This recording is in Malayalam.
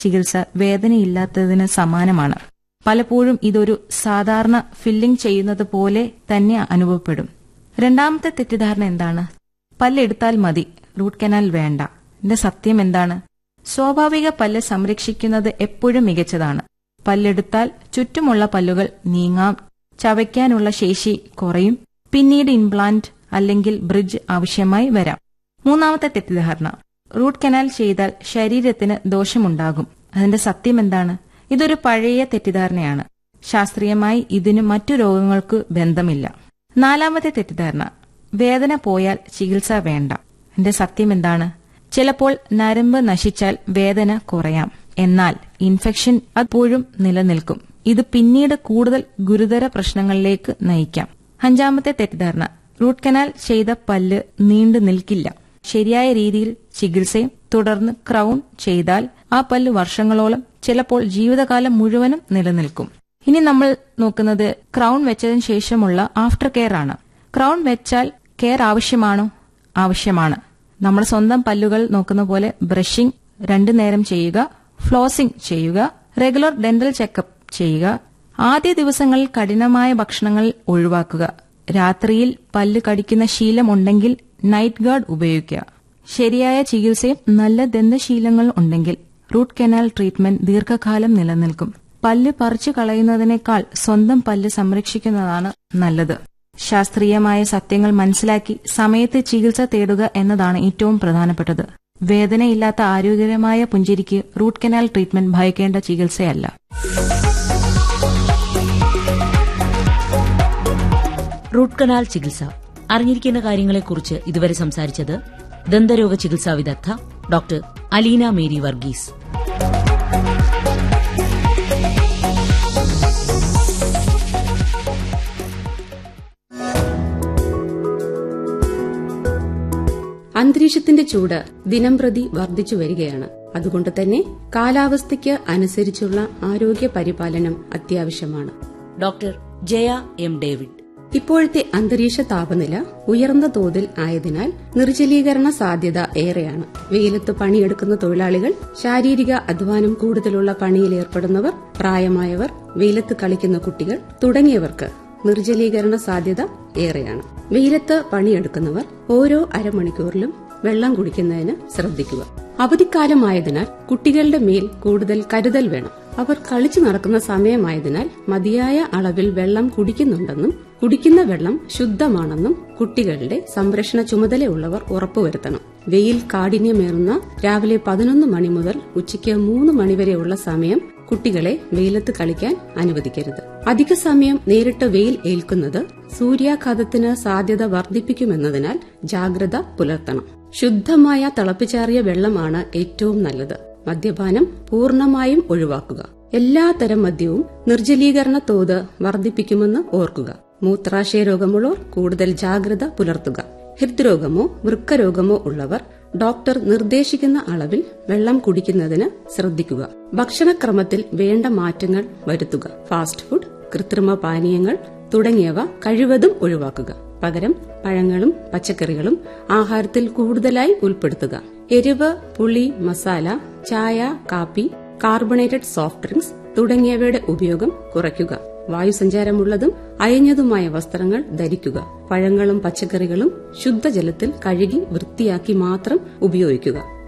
ചികിത്സ വേദനയില്ലാത്തതിന് സമാനമാണ് പലപ്പോഴും ഇതൊരു സാധാരണ ഫില്ലിംഗ് ചെയ്യുന്നത് പോലെ തന്നെ അനുഭവപ്പെടും രണ്ടാമത്തെ തെറ്റിദ്ധാരണ എന്താണ് പല്ലെടുത്താൽ മതി റൂട്ട് കനാൽ വേണ്ട ഇതിന്റെ സത്യം എന്താണ് സ്വാഭാവിക പല്ല് സംരക്ഷിക്കുന്നത് എപ്പോഴും മികച്ചതാണ് പല്ലെടുത്താൽ ചുറ്റുമുള്ള പല്ലുകൾ നീങ്ങാം ചവയ്ക്കാനുള്ള ശേഷി കുറയും പിന്നീട് ഇംപ്ലാന്റ് അല്ലെങ്കിൽ ബ്രിഡ്ജ് ആവശ്യമായി വരാം മൂന്നാമത്തെ തെറ്റിദ്ധാരണ റൂട്ട് കനാൽ ചെയ്താൽ ശരീരത്തിന് ദോഷമുണ്ടാകും അതിന്റെ സത്യം എന്താണ് ഇതൊരു പഴയ തെറ്റിദ്ധാരണയാണ് ശാസ്ത്രീയമായി ഇതിന് മറ്റു രോഗങ്ങൾക്ക് ബന്ധമില്ല നാലാമത്തെ തെറ്റിദ്ധാരണ വേദന പോയാൽ ചികിത്സ വേണ്ട എന്റെ സത്യം എന്താണ് ചിലപ്പോൾ നരമ്പ് നശിച്ചാൽ വേദന കുറയാം എന്നാൽ ഇൻഫെക്ഷൻ അപ്പോഴും നിലനിൽക്കും ഇത് പിന്നീട് കൂടുതൽ ഗുരുതര പ്രശ്നങ്ങളിലേക്ക് നയിക്കാം അഞ്ചാമത്തെ തെറ്റിദ്ധാരണ റൂട്ട് കനാൽ ചെയ്ത പല്ല് നീണ്ടു നിൽക്കില്ല ശരിയായ രീതിയിൽ ചികിത്സയും തുടർന്ന് ക്രൗൺ ചെയ്താൽ ആ പല്ല് വർഷങ്ങളോളം ചിലപ്പോൾ ജീവിതകാലം മുഴുവനും നിലനിൽക്കും ഇനി നമ്മൾ നോക്കുന്നത് ക്രൗൺ വെച്ചതിന് ശേഷമുള്ള ആഫ്റ്റർ കെയർ ആണ് ക്രൗൺ വെച്ചാൽ കെയർ ആവശ്യമാണോ ആവശ്യമാണ് നമ്മുടെ സ്വന്തം പല്ലുകൾ നോക്കുന്ന പോലെ ബ്രഷിംഗ് രണ്ടു നേരം ചെയ്യുക ഫ്ലോസിംഗ് ചെയ്യുക റെഗുലർ ഡെന്റൽ ചെക്കപ്പ് ചെയ്യുക ആദ്യ ദിവസങ്ങളിൽ കഠിനമായ ഭക്ഷണങ്ങൾ ഒഴിവാക്കുക രാത്രിയിൽ പല്ല് കടിക്കുന്ന ശീലമുണ്ടെങ്കിൽ നൈറ്റ് ഗാർഡ് ഉപയോഗിക്കുക ശരിയായ ചികിത്സയും നല്ല ദന്തശീലങ്ങൾ ഉണ്ടെങ്കിൽ റൂട്ട് കനാൽ ട്രീറ്റ്മെന്റ് ദീർഘകാലം നിലനിൽക്കും പല്ല് പറിച്ചു കളയുന്നതിനേക്കാൾ സ്വന്തം പല്ല് സംരക്ഷിക്കുന്നതാണ് നല്ലത് ശാസ്ത്രീയമായ സത്യങ്ങൾ മനസ്സിലാക്കി സമയത്ത് ചികിത്സ തേടുക എന്നതാണ് ഏറ്റവും പ്രധാനപ്പെട്ടത് വേദനയില്ലാത്ത ആരോഗ്യകരമായ പുഞ്ചിരിക്ക് റൂട്ട് കനാൽ ട്രീറ്റ്മെന്റ് ഭയക്കേണ്ട ചികിത്സയല്ല റൂട്ട് കനാൽ ചികിത്സ അറിഞ്ഞിരിക്കേണ്ട കാര്യങ്ങളെക്കുറിച്ച് ഇതുവരെ സംസാരിച്ചത് ദന്തരോഗ ചികിത്സാ വിദഗ്ധ ഡോക്ടർ അലീന മേരി വർഗീസ് അന്തരീക്ഷത്തിന്റെ ചൂട് ദിനംപ്രതി വർദ്ധിച്ചു വരികയാണ് അതുകൊണ്ട് തന്നെ കാലാവസ്ഥയ്ക്ക് അനുസരിച്ചുള്ള ആരോഗ്യ പരിപാലനം അത്യാവശ്യമാണ് ഡോക്ടർ ജയ എം ഡേവിഡ് ഇപ്പോഴത്തെ അന്തരീക്ഷ താപനില ഉയർന്ന തോതിൽ ആയതിനാൽ നിർജ്ജലീകരണ സാധ്യത ഏറെയാണ് വെയിലത്ത് പണിയെടുക്കുന്ന തൊഴിലാളികൾ ശാരീരിക അധ്വാനം കൂടുതലുള്ള പണിയിൽ ഏർപ്പെടുന്നവർ പ്രായമായവർ വെയിലത്ത് കളിക്കുന്ന കുട്ടികൾ തുടങ്ങിയവർക്ക് നിർജ്ജലീകരണ സാധ്യത ഏറെയാണ് വെയിലത്ത് പണിയെടുക്കുന്നവർ ഓരോ അരമണിക്കൂറിലും വെള്ളം കുടിക്കുന്നതിന് ശ്രദ്ധിക്കുക അവധിക്കാലമായതിനാൽ കുട്ടികളുടെ മേൽ കൂടുതൽ കരുതൽ വേണം അവർ കളിച്ചു നടക്കുന്ന സമയമായതിനാൽ മതിയായ അളവിൽ വെള്ളം കുടിക്കുന്നുണ്ടെന്നും കുടിക്കുന്ന വെള്ളം ശുദ്ധമാണെന്നും കുട്ടികളുടെ സംരക്ഷണ ചുമതലയുള്ളവർ ഉറപ്പുവരുത്തണം വെയിൽ കാഠിന്യമേറുന്ന രാവിലെ പതിനൊന്ന് മണി മുതൽ ഉച്ചയ്ക്ക് മൂന്ന് മണിവരെയുള്ള സമയം കുട്ടികളെ വെയിലത്ത് കളിക്കാൻ അനുവദിക്കരുത് അധിക സമയം നേരിട്ട് വെയിൽ ഏൽക്കുന്നത് സൂര്യാഘാതത്തിന് സാധ്യത വർദ്ധിപ്പിക്കുമെന്നതിനാൽ ജാഗ്രത പുലർത്തണം ശുദ്ധമായ തിളപ്പിച്ചാറിയ വെള്ളമാണ് ഏറ്റവും നല്ലത് മദ്യപാനം പൂർണ്ണമായും ഒഴിവാക്കുക എല്ലാത്തരം മദ്യവും നിർജ്ജലീകരണ തോത് വർദ്ധിപ്പിക്കുമെന്ന് ഓർക്കുക മൂത്രാശയ രോഗമുള്ളവർ കൂടുതൽ ജാഗ്രത പുലർത്തുക ഹൃദ്രോഗമോ വൃക്കരോഗമോ ഉള്ളവർ ഡോക്ടർ നിർദ്ദേശിക്കുന്ന അളവിൽ വെള്ളം കുടിക്കുന്നതിന് ശ്രദ്ധിക്കുക ഭക്ഷണക്രമത്തിൽ വേണ്ട മാറ്റങ്ങൾ വരുത്തുക ഫാസ്റ്റ് ഫുഡ് കൃത്രിമ പാനീയങ്ങൾ തുടങ്ങിയവ കഴിവതും ഒഴിവാക്കുക പകരം പഴങ്ങളും പച്ചക്കറികളും ആഹാരത്തിൽ കൂടുതലായി ഉൾപ്പെടുത്തുക എരിവ് പുളി മസാല ചായ കാപ്പി കാർബണേറ്റഡ് സോഫ്റ്റ് ഡ്രിങ്ക്സ് തുടങ്ങിയവയുടെ ഉപയോഗം കുറയ്ക്കുക വായുസഞ്ചാരമുള്ളതും അയഞ്ഞതുമായ വസ്ത്രങ്ങൾ ധരിക്കുക പഴങ്ങളും പച്ചക്കറികളും ശുദ്ധജലത്തിൽ കഴുകി വൃത്തിയാക്കി മാത്രം ഉപയോഗിക്കുക